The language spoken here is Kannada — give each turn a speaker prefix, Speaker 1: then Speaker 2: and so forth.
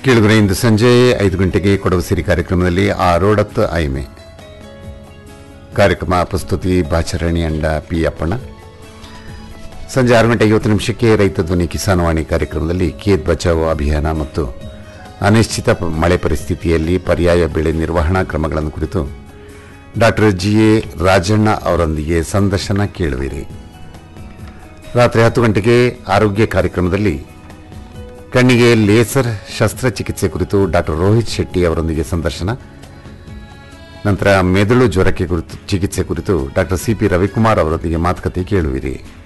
Speaker 1: ಕೇಳುಗರೆ ಇಂದು ಸಂಜೆ ಐದು ಗಂಟೆಗೆ ಕೊಡವ ಸಿರಿ ಕಾರ್ಯಕ್ರಮದಲ್ಲಿ ಆರೋಡತ್ ಐಮೆ ಕಾರ್ಯಕ್ರಮ ಪ್ರಸ್ತುತಿ ಬಾಚರಣಿ ಅಂಡ ಪಿ ಅಪ್ಪಣ್ಣ ಸಂಜೆ ಆರು ಗಂಟೆ ಐವತ್ತು ನಿಮಿಷಕ್ಕೆ ರೈತ ಧ್ವನಿ ಕಿಸಾನವಾಣಿ ಕಾರ್ಯಕ್ರಮದಲ್ಲಿ ಖೇತ್ ಬಚಾವೋ ಅಭಿಯಾನ ಮತ್ತು ಅನಿಶ್ಚಿತ ಪ- ಮಳೆ ಪರಿಸ್ಥಿತಿಯಲ್ಲಿ ಪರ್ಯಾಯ ಬೆಳೆ ನಿರ್ವಹಣಾ ಕ್ರಮಗಳನ್ನು ಕುರಿತು ಡಾಕ್ಟರ್ ಜಿ ಎ ರಾಜಣ್ಣ ಅವರೊಂದಿಗೆ ಸಂದರ್ಶನ ಕೇಳುವಿರಿ ರಾತ್ರಿ ಹತ್ತು ಗಂಟೆಗೆ ಆರೋಗ್ಯ ಕಾರ್ಯಕ್ರಮದಲ್ಲಿ ಕಣ್ಣಿಗೆ ಲೇಸರ್ ಶಸ್ತ್ರಚಿಕಿತ್ಸೆ ಕುರಿತು ಡಾಕ್ಟರ್ ರೋಹಿತ್ ಶೆಟ್ಟಿ ಅವರೊಂದಿಗೆ ಸಂದರ್ಶನ ನಂತರ ಮೆದುಳು ಜ್ವರಕ್ಕೆ ಕುರಿತು ಚಿಕಿತ್ಸೆ ಕುರಿತು ಡಾಕ್ಟರ್ ಸಿಪಿ ರವಿಕುಮಾರ್ ಅವರೊಂದಿಗೆ ಮಾತುಕತೆ ಕೇಳುವಿರಿ